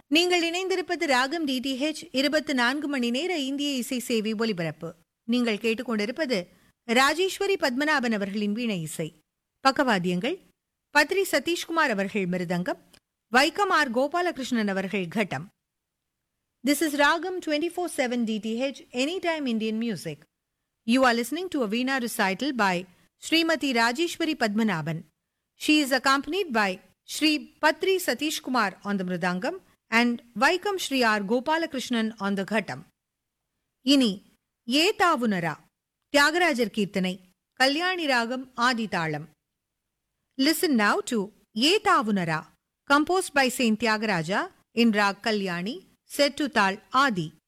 நீங்கள் இணைந்திருப்பது ராகம் டிடிஹெச் இருபத்தி நான்கு மணி நேர இந்திய இசை சேவை ஒலிபரப்பு நீங்கள் கேட்டுக்கொண்டிருப்பது ராஜேஸ்வரி பத்மநாபன் அவர்களின் வீணை இசை பக்கவாத்தியங்கள் பத்ரி சதீஷ்குமார் அவர்கள் மிருதங்கம் வைக்கம் ஆர் கோபாலகிருஷ்ணன் அவர்கள் கட்டம் This is Ragam 24/7 DTH Anytime Indian Music. You are listening to a Veena recital by Srimati Rajeshwari Padmanabhan. She is accompanied by Sri Patri Satish Kumar on the Mridangam and Vaikam Sri R. Gopalakrishnan on the Ghatam. இனி ஏ தாவுனரா தியாகராஜர் கீர்த்தனை கல்யாணி ராகம் ஆதி தாளம் listen now to a Thavunara composed by saint Thyagaraja in raag Kalyani set to taal Aadhi